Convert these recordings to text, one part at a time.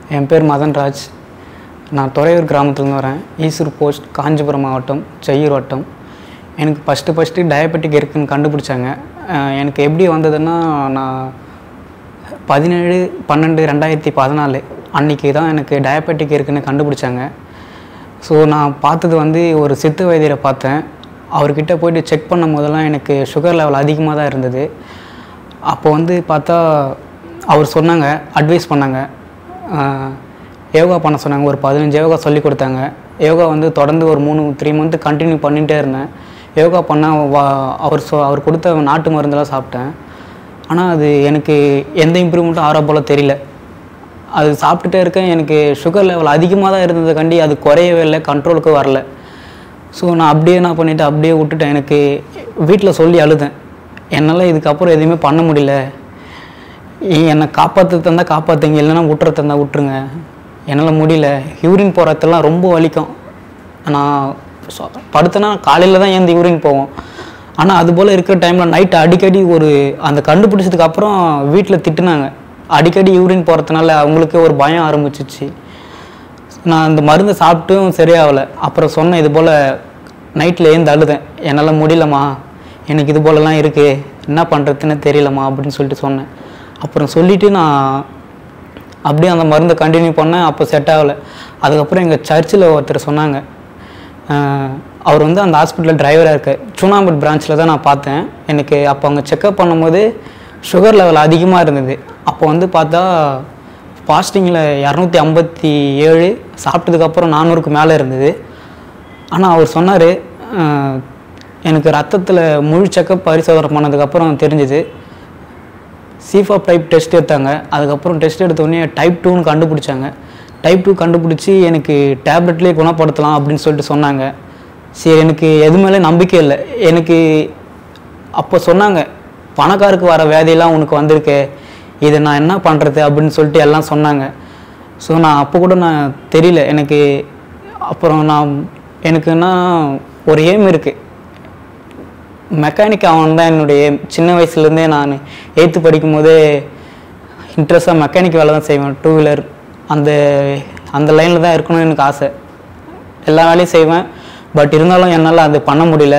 என் பேர் மதன்ராஜ் நான் துறையூர் கிராமத்துலேருந்து வரேன் ஈசூர் போஸ்ட் காஞ்சிபுரம் மாவட்டம் செய்யூர் வட்டம் எனக்கு ஃபஸ்ட்டு ஃபஸ்ட்டு டயபெட்டிக் இருக்குன்னு கண்டுபிடிச்சாங்க அஹ் எனக்கு எப்படி வந்ததுன்னா நான் பதினேழு பன்னெண்டு ரெண்டாயிரத்தி பதினாலு அன்றைக்கி தான் எனக்கு டயபெட்டிக் இருக்குன்னு கண்டுபிடிச்சாங்க ஸோ நான் பார்த்தது வந்து ஒரு சித்து வைத்தியரை பார்த்தேன் அவர்கிட்ட போயிட்டு செக் பண்ணும் போதெல்லாம் எனக்கு சுகர் லெவல் அதிகமாக தான் இருந்தது அப்போ வந்து பார்த்தா அவர் சொன்னாங்க அட்வைஸ் பண்ணாங்க ஆஹ், யோகா பண்ண சொன்னாங்க ஒரு பதினஞ்சு யோகா சொல்லி கொடுத்தாங்க யோகா வந்து தொடர்ந்து ஒரு மூணு த்ரீ மந்த்து கண்டினியூ பண்ணிகிட்டே இருந்தேன் யோகா பண்ண வா அவர் சொ அவர் கொடுத்த நாட்டு மருந்தெல்லாம் சாப்பிட்டேன் ஆனால் அது எனக்கு எந்த இம்ப்ரூவ்மெண்ட்டும் ஆகிற போல் தெரியல அது சாப்பிட்டுட்டே இருக்கேன் எனக்கு சுகர் லெவல் அதிகமாக தான் இருந்ததுக்காண்டி அது குறையவே இல்லை கண்ட்ரோலுக்கு வரல ஸோ நான் அப்படியே என்ன பண்ணிவிட்டு அப்படியே விட்டுட்டேன் எனக்கு வீட்டில் சொல்லி அழுதேன் என்னால் இதுக்கப்புறம் எதுவுமே பண்ண முடியல இ- என்னை காப்பாற்ற தந்தா காப்பாற்றுங்க இல்லைன்னா விட்டுற தந்தா விட்டுருங்க என்னால் முடியல யூரின் போகிறதெல்லாம் ரொம்ப வலிக்கும் நான் சொ- படுத்தேன்னா காலையில் தான் ஏந்து யூரின் போவோம் ஆனால் அது போல் இருக்கிற டைமில் நைட்டு அடிக்கடி ஒரு அந்த கண்டுபிடிச்சதுக்கு அப்புறம் வீட்டில் திட்டுனாங்க அடிக்கடி யூரின் போகிறதுனால அவங்களுக்கு ஒரு பயம் ஆரம்பிச்சிச்சு நான் அந்த மருந்தை சாப்பிட்டும் சரியாகலை அப்புறம் சொன்னேன் இது போல் நைட்டில் ஏந்து அழுதேன் என்னால் முடியலம்மா எனக்கு இது போலலாம் இருக்குது என்ன பண்ணுறதுன்னு தெரியலம்மா அப்படின்னு சொல்லிட்டு சொன்னேன் அப்புறம் சொல்லிவிட்டு நான் அப்படியே அந்த மருந்தை கண்டினியூ பண்ணேன் அப்போ செட் ஆகலை அதுக்கப்புறம் எங்கள் சர்ச்சில் ஒருத்தர் சொன்னாங்க ஆஹ், அவர் வந்து அந்த ஹாஸ்பிட்டலில் டிரைவராக இருக்கார் சுனாம்பட் பிரான்ச்சில் தான் நான் பார்த்தேன் எனக்கு அப்போ அங்கே செக்கப் பண்ணும்போது சுகர் லெவல் அதிகமாக இருந்தது அப்போ வந்து பார்த்தா ஃபாஸ்டிங்கில் இரநூத்தி ஐம்பத்தி ஏழு சாப்பிட்டதுக்கப்புறம் நானூறுக்கு மேலே இருந்தது ஆனால் அவர் சொன்னார் எனக்கு ரத்தத்தில் முழு செக்கப் பரிசோதனை பண்ணதுக்கப்புறம் தெரிஞ்சுது சீஃபா டைப் டெஸ்ட் எடுத்தாங்க அதுக்கப்புறம் டெஸ்ட் எடுத்த உடனே டைப் டூன்னு கண்டுபிடிச்சாங்க டைப் டூ கண்டுபிடிச்சி எனக்கு டேப்லெட்லேயே குணப்படுத்தலாம் அப்படின்னு சொல்லிட்டு சொன்னாங்க சரி எனக்கு எது மேலே நம்பிக்கை இல்லை எனக்கு அப்போ சொன்னாங்க பணக்காருக்கு வர வியாதியெல்லாம் உனக்கு வந்திருக்கு இதை நான் என்ன பண்ணுறது அப்படின்னு சொல்லிட்டு எல்லாம் சொன்னாங்க ஸோ நான் அப்போ கூட நான் தெரியல எனக்கு அப்புறம் நான் எனக்குன்னா ஒரு ஏம் இருக்குது மெக்கானிக் ஆகணும் தான் என்னுடைய aim. சின்ன வயசுலேருந்தே நான் எயித்து படிக்கும் போதே இன்ட்ரெஸ்ட்டாக மெக்கானிக் வேலை தான் செய்வேன் டூ வீலர் அந்த அந்த லைனில் தான் இருக்கணும்னு எனக்கு ஆசை எல்லா வேலையும் செய்வேன் பட் இருந்தாலும் என்னால் அது பண்ண முடியல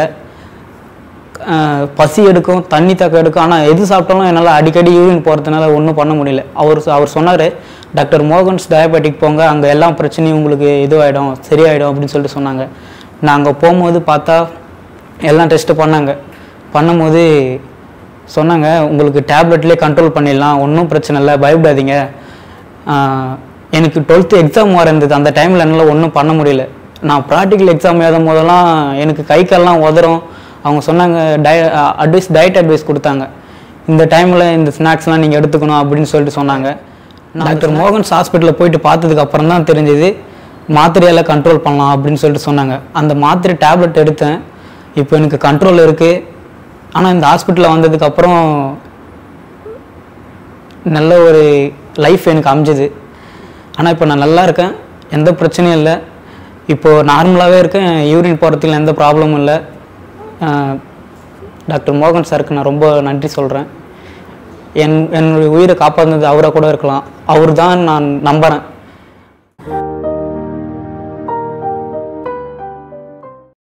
ஆஹ் பசி எடுக்கும் தண்ணி தக்க எடுக்கும் ஆனால் எது சாப்பிட்டாலும் என்னால் அடிக்கடி யூரின் போகிறதுனால ஒன்றும் பண்ண முடியல அவர் சொ- அவர் சொன்னார் டாக்டர் மோகன்ஸ் டயபெட்டிக் போங்க அங்கே எல்லா பிரச்சனையும் உங்களுக்கு இதுவாகிடும் சரியாயிடும் அப்படின்னு சொல்லிட்டு சொன்னாங்க நான் அங்கே போகும்போது பார்த்தா எல்லாம் டெஸ்ட்டு பண்ணாங்க பண்ணும்போது சொன்னாங்க உங்களுக்கு டேப்லெட்லேயே கண்ட்ரோல் பண்ணிடலாம் ஒன்றும் பிரச்சனை இல்லை பயப்படாதீங்க ஆஹ் எனக்கு டுவெல்த்து எக்ஸாம் வர இருந்தது அந்த டைமில் என்னால் ஒன்றும் பண்ண முடியல நான் ப்ராக்டிக்கல் எக்ஸாம் எழுதும் போதெல்லாம் எனக்கு கை கால்லாம் உதறும் அவங்க சொன்னாங்க டய அட்வைஸ் டயட் அட்வைஸ் கொடுத்தாங்க இந்த டைமில் இந்த ஸ்நாக்ஸ்லாம் நீங்கள் எடுத்துக்கணும் அப்படின்னு சொல்லிட்டு சொன்னாங்க டாக்டர் மோகன்ஸ் ஹாஸ்பிட்டலில் போயிட்டு பார்த்ததுக்கு அப்புறம் தான் தெரிஞ்சது மாத்திரையால் கண்ட்ரோல் பண்ணலாம் அப்படின்னு சொல்லிட்டு சொன்னாங்க அந்த மாத்திரை டேப்லெட் எடுத்தேன் இப்போ எனக்கு கண்ட்ரோல் இருக்குது ஆனால் இந்த ஹாஸ்பிட்டலில் வந்ததுக்கப்புறம் நல்ல ஒரு லைஃப் எனக்கு அமைஞ்சது ஆனால் இப்போ நான் நல்லா இருக்கேன் எந்த பிரச்சனையும் இல்லை இப்போது நார்மலாகவே இருக்கேன் யூரின் போகிறதுல எந்த ப்ராப்ளமும் இல்லை அஹ், டாக்டர் மோகன் சாருக்கு நான் ரொம்ப நன்றி சொல்கிறேன் என் என்னுடைய உயிரை காப்பாற்றினது அவராக கூட இருக்கலாம் அவர் தான் நான் நம்புகிறேன்